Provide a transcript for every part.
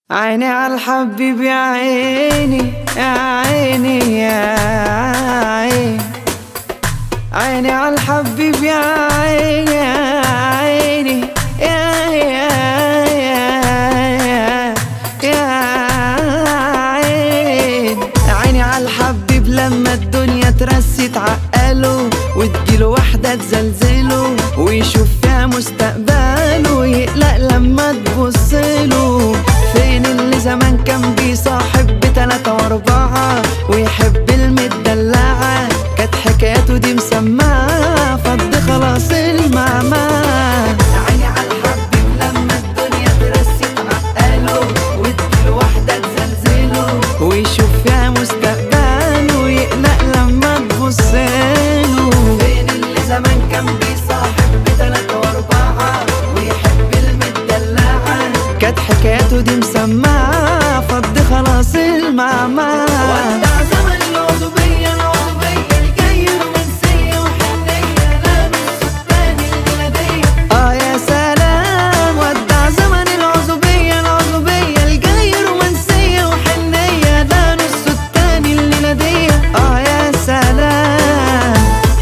عيني على الحبيب يا عيني يا عيني يا عيني عيني على الحبيب يا عيني يا عيني يا يا يا يا عيني عيني على الحبيب لما الدنيا ترسي تعقله وتجيله واحدة تزلزله ويشوف فيها مستقبله ويقلق لما تبصله فين اللي زمان كان بيصاحب بتلاتة واربعة ويحب المدلعة كانت حكاياته دي مسمعة فض خلاص المعمى عيني على الحبيب لما الدنيا ترسي تعقله وتجيله واحدة تزلزله ويشوف فيها مستقبله ويقلق لما تبصله فين اللي زمان كان بيصاحب بتلاتة واربعة ويحب المدلعة كانت حكاياته دي مسمعة فض خلاص المعمى ودع زمن العزوبية العزوبية الجاية رومانسية وحنية لا نص التاني الميلادية اه يا سلام ودع زمن العزوبية العزوبية الجاية رومانسية وحنية لا نص التاني الميلادية اه يا سلام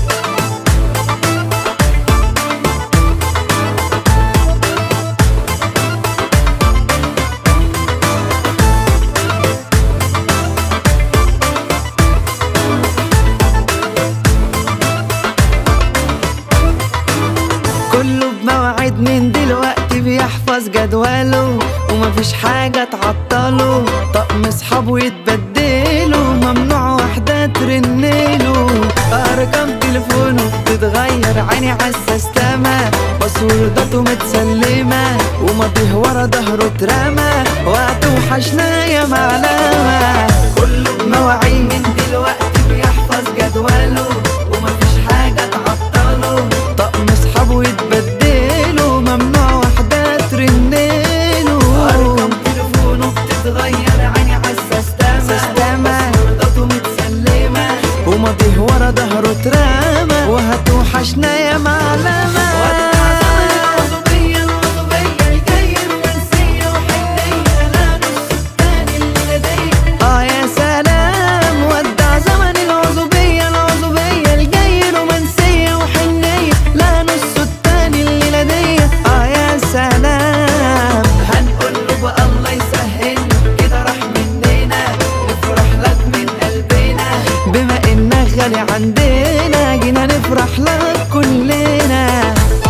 كله بمواعيد من دلوقتي بيحفظ جدوله ومفيش حاجة تعطله طقم صحابه يتبدله ممنوع واحدة ترنله أرقام تليفونه بتتغير عيني عالسستامة باسورداته متسلمة وماضيه ورا ظهره اترمى وهتوحشنا يا معلمة كله بمواعيد من دلوقتي بيحفظ جدوله ومفيش حاجة تعطله طقم صحابه يتبدلوا ممنوع واحدة ترنله أرقام تليفونه بتتغير عيني عالسستامة سستامة باسورداته متسلمة وماضيه ورا ظهره اترمى وهتوحشنا يا معلمة اه يا سلام ودع زمن العزوبية العزوبية الجاي رومانسية وحنية لا نص التاني الليلة اه يا سلام هنقول له بقى الله يسهل كده راح مننا نفرح لك من قلبنا بما انك غالي عندنا جينا نفرح لك كلنا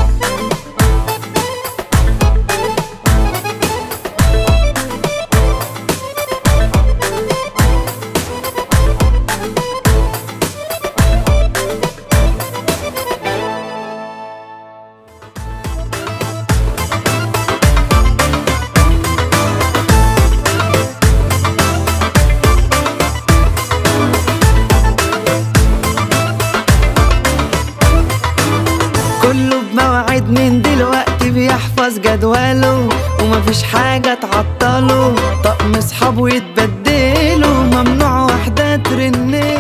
كله بمواعيد من دلوقتي بيحفظ جدوله ومفيش حاجة تعطله طقم صحابه يتبدلوا ممنوع واحدة ترنله